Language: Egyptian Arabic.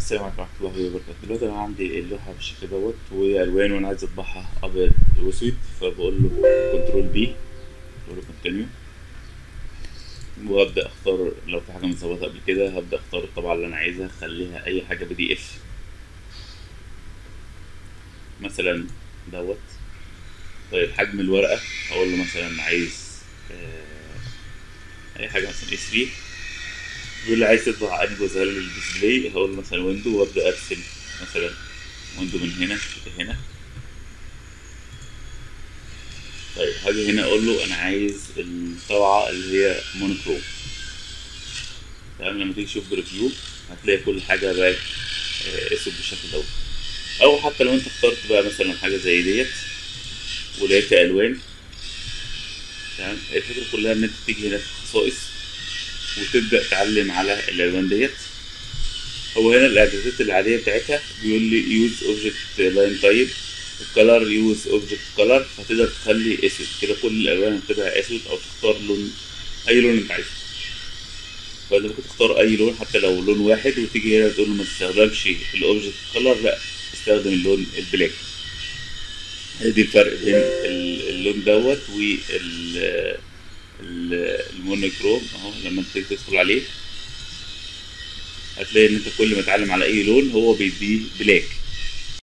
السلام عليكم ورحمة الله وبركاته دلوقتي أنا عندي اللوحة بالشكل دوت وهي ألوان وأنا عايز أطبعها أبيض وأسود فبقول له كنترول بي بقول له كونتينيو وأبدأ أختار لو في حاجة متظبطة قبل كده هبدأ أختار الطبعة اللي أنا عايزها أخليها أي حاجة بي دي إف مثلا دوت طيب حجم الورقة هقول له مثلا عايز آه، أي حاجة مثلا اي 3 بيقول لي عايز تطبع انهي جزء للديسبلاي هقول له مثلا ويندو وابدا ارسم مثلا ويندو من هنا لهنا طيب هاجي هنا اقول له انا عايز الطبعه اللي هي مونوكروم تمام لما تيجي تشوف بريفيو هتلاقي كل حاجه بقت آه، اسود بالشكل دوت او حتى لو انت اخترت بقى مثلا حاجه زي ديت ولقيت الوان تمام الفكره كلها ان انت تيجي هنا في الخصائص وتبدا تعلم على الالوان ديت هو هنا الاعدادات العاديه بتاعتها بيقول لي يوز اوبجكت لاين تايب الكلر يوز اوبجكت كلر فتقدر تخلي اسود كده كل الالوان هتبقى اسود او تختار لون اي لون انت عايزه فانت ممكن تختار اي لون حتى لو لون واحد وتيجي هنا تقول له ما تستخدمش الاوبجكت كلر لا استخدم اللون البلاك دي الفرق بين ال- اللون دوت وال ال- المونوكروم اهو لما انت تيجي تدخل عليه هتلاقي ان انت كل ما تعلم على اي لون هو بيديه بلاك